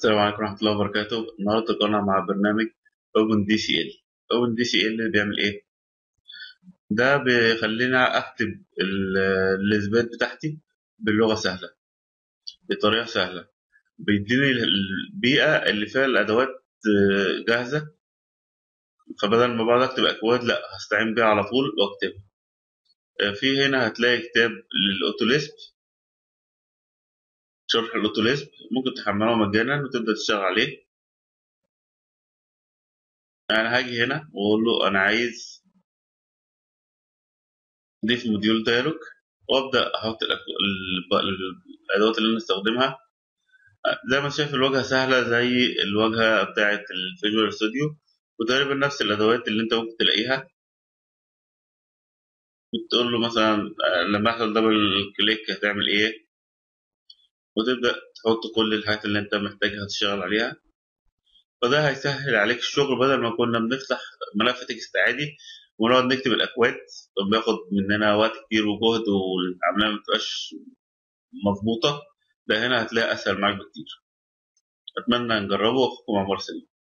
السلام عليكم ورحمة الله وبركاته النهاردة قناة مع برنامج Open DCL Open DCL بيعمل إيه؟ ده بيخليني أكتب ال- الإثبات بتاعتي باللغة سهلة بطريقة سهلة بيديني البيئة اللي فيها الأدوات آه، جاهزة فبدل ما بقعد أكتب أكواد لأ هستعين بيها على طول وأكتبها آه، في هنا هتلاقي كتاب للأوتوليسب شرح الأوتوليسب ممكن تحمله مجانا وتبدأ تشتغل عليه أنا هاجي هنا وأقول له أنا عايز ضيف موديول ديالوج وابدا احط الأك- ال- ال- الادوات اللي انا استخدمها زي ما شايف الواجهه سهله زي الواجهه بتاعه الفيجوال ستوديو وتقريبا نفس الادوات اللي انت ممكن تلاقيها بتقول له مثلا آه، لما يحصل دبل كليك هتعمل ايه وتبدا تحط كل الحاجات اللي انت محتاجها تشتغل عليها فده هيسهل عليك الشغل بدل ما كنا بنفتح ملف تكست عادي ونقعد نكتب الاكواد بياخد مننا وقت كتير وجهد والعمليه مبتبقاش مظبوطه ده هنا هتلاقي اسهل معاك بكتير اتمنى نجربه واخوكم عمر سليم